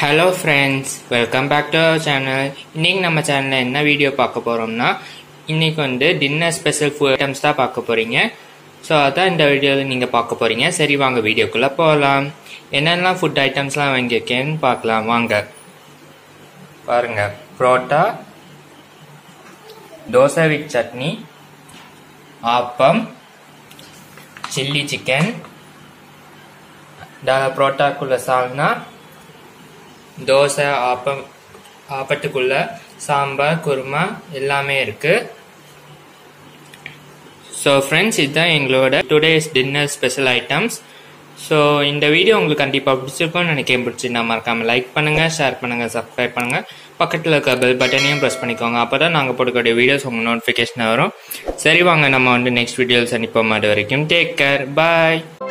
hello friends welcome back to our channel இன்னைக்கு நம்ம சேனலில் என்ன வீடியோ பார்க்க போகிறோம்னா இன்னைக்கு வந்து டின்னர் ஸ்பெஷல் ஃபுட் ஐட்டம்ஸ் தான் பார்க்க போகிறீங்க ஸோ அதான் இந்த வீடியோவில் நீங்கள் பார்க்க போகிறீங்க சரி வாங்க வீடியோக்குள்ளே போகலாம் என்னென்னலாம் ஃபுட் ஐட்டம்ஸ்லாம் வாங்கியிருக்கேன்னு பார்க்கலாம் வாங்க பாருங்க parotta dosa with chutney appam chilli chicken புரோட்டாக்குள்ள சால்னா தோசை ஆப்பம் ஆப்பத்துக்குள்ள சாம்பார் குருமா எல்லாமே இருக்கு ஸோ ஃப்ரெண்ட்ஸ் இதுதான் எங்களோட today's dinner special items so இந்த வீடியோ உங்களுக்கு கண்டிப்பாக பிடிச்சிருக்கும்னு நினைக்கிறேன் பிடிச்சிருந்தா மறக்காம லைக் பண்ணுங்க ஷேர் பண்ணுங்க சப்ஸ்கிரைப் பண்ணுங்க பக்கத்தில் இருக்க பெல் பட்டனையும் ப்ரெஸ் பண்ணிக்கோங்க அப்போ தான் நாங்கள் போடக்கூடிய வீடியோஸ் உங்கள் நோட்டிஃபிகேஷன் வரும் சரி வாங்க நம்ம வந்து நெக்ஸ்ட் வீடியோவில் சந்திப்போம் அது வரைக்கும் டேக் கேர் பாய்